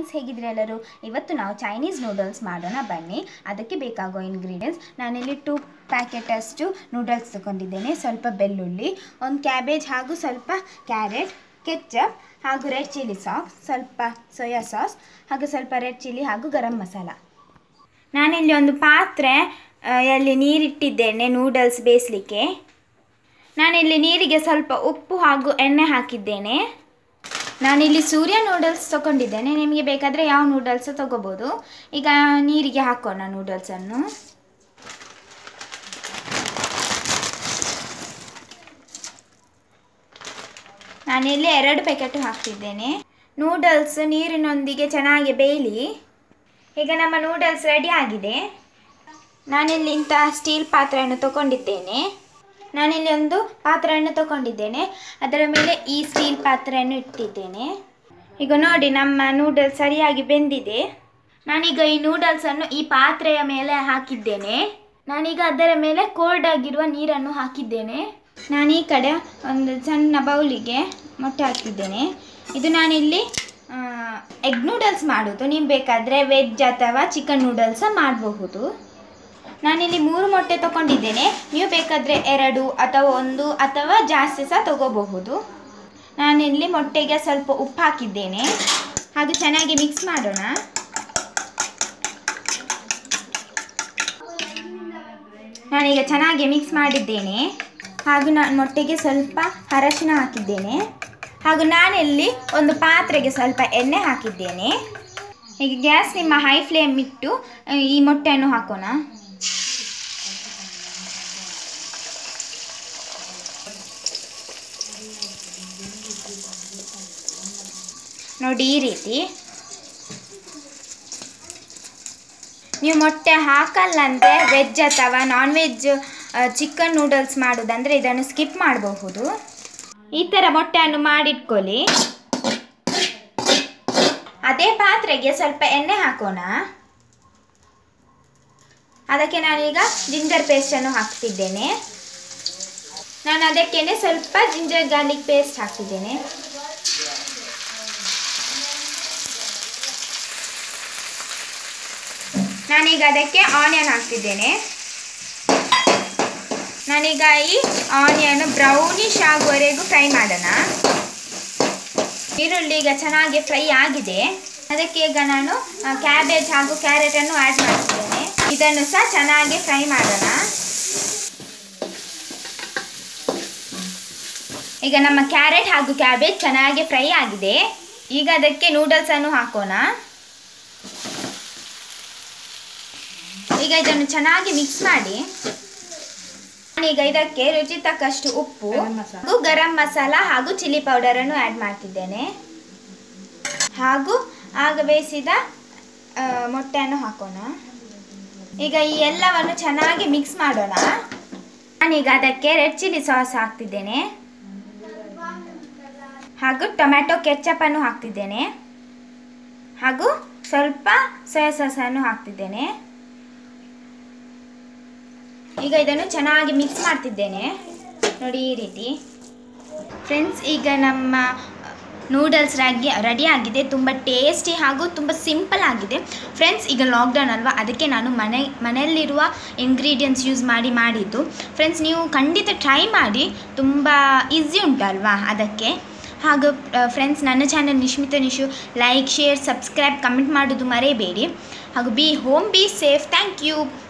friends ಹೇಗಿದ್ರೆ ಎಲ್ಲರೂ ಇವತ್ತು ನಾವು ಚೈನೀಸ್ ನೂಡಲ್ಸ್ ಮಾಡೋಣ ಬನ್ನಿ ಅದಕ್ಕೆ ಬೇಕಾಗೋ ಇಂಗ್ರೀಡಿಯೆಂಟ್ಸ್ ನಾನಿಲ್ಲಿ ಟೂ ಪ್ಯಾಕೆಟಷ್ಟು ನೂಡಲ್ಸ್ ತಗೊಂಡಿದ್ದೇನೆ ಸ್ವಲ್ಪ ಬೆಳ್ಳುಳ್ಳಿ ಒಂದು ಕ್ಯಾಬೇಜ್ ಹಾಗೂ ಸ್ವಲ್ಪ ಕ್ಯಾರೆಟ್ ಕೆಚ್ಚಪ್ ಹಾಗೂ ರೆಡ್ ಚಿಲ್ಲಿ ಸಾಸ್ ಸ್ವಲ್ಪ ಸೋಯಾ ಸಾಸ್ ಹಾಗೂ ಸ್ವಲ್ಪ ರೆಡ್ ಚಿಲ್ಲಿ ಹಾಗೂ ಗರಂ ಮಸಾಲ ನಾನಿಲ್ಲಿ ಒಂದು ಪಾತ್ರೆ ಆ, ಯಲ್ಲಿ ನೀರಿಟ್ಟಿದ್ದೇನೆ ನೂಡಲ್ಸ್ ಬೇಯಿಸಲಿಕ್ಕೆ ನಾನಿಲ್ಲಿ ನೀರಿಗೆ ಸ್ವಲ್ಪ ಉಪ್ಪು ಹಾಗೂ ಎಣ್ಣೆ ಹಾಕಿದ್ದೇನೆ ನಾನಿಲ್ಲಿ ಸೂರ್ಯ ನೂಡಲ್ಸ್ ತಗೊಂಡಿದ್ದೇನೆ ನಿಮಗೆ ಬೇಕಾದರೆ ಯಾವ ನೂಡಲ್ಸ್ ತಗೋಬೋದು ಈಗ ನೀರಿಗೆ ಹಾಕೋಣ ನೂಡಲ್ಸನ್ನು ನಾನಿಲ್ಲಿ ಎರಡು ಪ್ಯಾಕೆಟ್ ಹಾಕ್ತಿದ್ದೇನೆ ನೂಡಲ್ಸ್ ನೀರಿನೊಂದಿಗೆ ಚೆನ್ನಾಗಿ ಬೇಯಲಿ ಈಗ ನಮ್ಮ ನೂಡಲ್ಸ್ ರೆಡಿ ಆಗಿದೆ ನಾನಿಲ್ಲಿ ಇಂತಹ ಸ್ಟೀಲ್ ಪಾತ್ರೆಯನ್ನು ತಗೊಂಡಿದ್ದೇನೆ ನಾನಿಲ್ಲಿ ಒಂದು ಪಾತ್ರೆಯನ್ನು ತಗೊಂಡಿದ್ದೇನೆ ಅದರ ಮೇಲೆ ಈ ಸ್ಟೀಲ್ ಪಾತ್ರೆಯನ್ನು ಇಟ್ಟಿದ್ದೇನೆ ಈಗ ನೋಡಿ ನಮ್ಮ ನೂಡಲ್ಸ್ ಸರಿಯಾಗಿ ಬೆಂದಿದೆ ನಾನೀಗ ಈ ನೂಡಲ್ಸನ್ನು ಈ ಪಾತ್ರೆಯ ಮೇಲೆ ಹಾಕಿದ್ದೇನೆ ನಾನೀಗ ಅದರ ಮೇಲೆ ಕೋಲ್ಡ್ ಆಗಿರುವ ನೀರನ್ನು ಹಾಕಿದ್ದೇನೆ ನಾನು ಈ ಕಡೆ ಒಂದು ಸಣ್ಣ ಬೌಲಿಗೆ ಮೊಟ್ಟೆ ಹಾಕಿದ್ದೇನೆ ಇದು ನಾನಿಲ್ಲಿ ಎಗ್ ನೂಡಲ್ಸ್ ಮಾಡೋದು ನೀವು ಬೇಕಾದರೆ ವೆಜ್ ಅಥವಾ ಚಿಕನ್ ನೂಡಲ್ಸ ಮಾಡಬಹುದು ನಾನಿಲ್ಲಿ ಮೂರು ಮೊಟ್ಟೆ ತಗೊಂಡಿದ್ದೇನೆ ನೀವು ಬೇಕಾದರೆ ಎರಡು ಅಥವಾ ಒಂದು ಅಥವಾ ಜಾಸ್ತಿ ಸಹ ತಗೋಬಹುದು ನಾನಿಲ್ಲಿ ಮೊಟ್ಟೆಗೆ ಸ್ವಲ್ಪ ಉಪ್ಪು ಹಾಕಿದ್ದೇನೆ ಹಾಗೆ ಚೆನ್ನಾಗಿ ಮಿಕ್ಸ್ ಮಾಡೋಣ ನಾನೀಗ ಚೆನ್ನಾಗಿ ಮಿಕ್ಸ್ ಮಾಡಿದ್ದೇನೆ ಹಾಗೂ ನಾನು ಮೊಟ್ಟೆಗೆ ಸ್ವಲ್ಪ ಅರಶಿನ ಹಾಕಿದ್ದೇನೆ ಹಾಗೂ ನಾನಿಲ್ಲಿ ಒಂದು ಪಾತ್ರೆಗೆ ಸ್ವಲ್ಪ ಎಣ್ಣೆ ಹಾಕಿದ್ದೇನೆ ಈಗ ಗ್ಯಾಸ್ ನಿಮ್ಮ ಹೈ ಫ್ಲೇಮ್ ಇಟ್ಟು ಆ, ಈ ಮೊಟ್ಟೆಯನ್ನು ಹಾಕೋಣ ನೋಡಿ ಈ ರೀತಿ ನೀವು ಮೊಟ್ಟೆ ಹಾಕಲ್ಲ ಅಂದರೆ ವೆಜ್ ಅಥವಾ ನಾನ್ ವೆಜ್ ಚಿಕನ್ ನೂಡಲ್ಸ್ ಮಾಡೋದಂದರೆ ಇದನ್ನು ಸ್ಕಿಪ್ ಮಾಡಬಹುದು ಈ ಥರ ಮೊಟ್ಟೆಯನ್ನು ಮಾಡಿಟ್ಕೊಳ್ಳಿ ಅದೇ ಪಾತ್ರೆಗೆ ಸ್ವಲ್ಪ ಎಣ್ಣೆ ಹಾಕೋಣ ಅದಕ್ಕೆ ನಾನೀಗ ಜಿಂಜರ್ ಪೇಸ್ಟನ್ನು ಹಾಕ್ತಿದ್ದೇನೆ ನಾನು ಅದಕ್ಕೇನೆ ಸ್ವಲ್ಪ ಜಿಂಜರ್ ಗಾರ್ಲಿಕ್ ಪೇಸ್ಟ್ ಹಾಕ್ತಿದ್ದೇನೆ ನಾನೀಗ ಅದಕ್ಕೆ ಆನಿಯನ್ ಹಾಕ್ತಿದ್ದೇನೆ ನಾನೀಗ ಈ ಆನಿಯನ್ ಬ್ರೌನಿಶ್ ಆಗುವವರೆಗೂ ಫ್ರೈ ಮಾಡೋಣ ಈರುಳ್ಳಿ ಈಗ ಚೆನ್ನಾಗಿ ಫ್ರೈ ಆಗಿದೆ ಅದಕ್ಕೆ ಈಗ ನಾನು ಕ್ಯಾಬೇಜ್ ಹಾಗೂ ಕ್ಯಾರೆಟನ್ನು ಆ್ಯಡ್ ಮಾಡ್ತಿದ್ದೇನೆ ಇದನ್ನು ಸಹ ಚೆನ್ನಾಗಿ ಫ್ರೈ ಮಾಡೋಣ ಈಗ ನಮ್ಮ ಕ್ಯಾರೆಟ್ ಹಾಗೂ ಕ್ಯಾಬೇಜ್ ಚೆನ್ನಾಗಿ ಫ್ರೈ ಆಗಿದೆ ಈಗ ಅದಕ್ಕೆ ನೂಡಲ್ಸನ್ನು ಹಾಕೋಣ ಈಗ ಇದನ್ನು ಚೆನ್ನಾಗಿ ಮಿಕ್ಸ್ ಮಾಡಿ ನಾನೀಗ ಇದಕ್ಕೆ ರುಚಿ ತಕ್ಕಷ್ಟು ಉಪ್ಪು ಹಾಗೂ ಗರಂ ಮಸಾಲ ಹಾಗೂ ಚಿಲ್ಲಿ ಪೌಡರನ್ನು ಆ್ಯಡ್ ಮಾಡ್ತಿದ್ದೇನೆ ಹಾಗೂ ಆಗ ಬೇಯಿಸಿದ ಆ, ಮೊಟ್ಟೆಯನ್ನು ಹಾಕೋಣ ಈಗ ಈ ಎಲ್ಲವನ್ನು ಚೆನ್ನಾಗಿ ಮಿಕ್ಸ್ ಮಾಡೋಣ ನಾನೀಗ ಅದಕ್ಕೆ ರೆಡ್ ಚಿಲ್ಲಿ ಸಾಸ್ ಹಾಕ್ತಿದ್ದೇನೆ ಹಾಗೂ ಟೊಮ್ಯಾಟೊ ಕೆಚ್ಚಪ್ಪನ್ನು ಹಾಕ್ತಿದ್ದೇನೆ ಹಾಗೂ ಸ್ವಲ್ಪ ಸೋಯಾ ಸಾಸನ್ನು ಹಾಕ್ತಿದ್ದೇನೆ ಈಗ ಇದನ್ನು ಚೆನ್ನಾಗಿ ಮಿಕ್ಸ್ ಮಾಡ್ತಿದ್ದೇನೆ ನೋಡಿ ಈ ರೀತಿ ಫ್ರೆಂಡ್ಸ್ ಈಗ ನಮ್ಮ ನೂಡಲ್ಸ್ ರೆಡಿ ರೆಡಿ ಆಗಿದೆ ತುಂಬ ಟೇಸ್ಟಿ ಹಾಗೂ ತುಂಬ ಸಿಂಪಲ್ ಆಗಿದೆ ಫ್ರೆಂಡ್ಸ್ ಈಗ ಲಾಕ್ಡೌನ್ ಅಲ್ವಾ ಅದಕ್ಕೆ ನಾನು ಮನೆ ಮನೆಯಲ್ಲಿರುವ ಇಂಗ್ರೀಡಿಯೆಂಟ್ಸ್ ಯೂಸ್ ಮಾಡಿ ಮಾಡಿದ್ದು ಫ್ರೆಂಡ್ಸ್ ನೀವು ಖಂಡಿತ ಟ್ರೈ ಮಾಡಿ ತುಂಬ ಈಸಿ ಉಂಟಲ್ವಾ ಅದಕ್ಕೆ ಹಾಗೂ ಫ್ರೆಂಡ್ಸ್ ನನ್ನ channel Nishmitha Nishu like share subscribe comment ಮಾಡೋದು ಮರೆಯಬೇಡಿ ಹಾಗೂ be home be safe thank you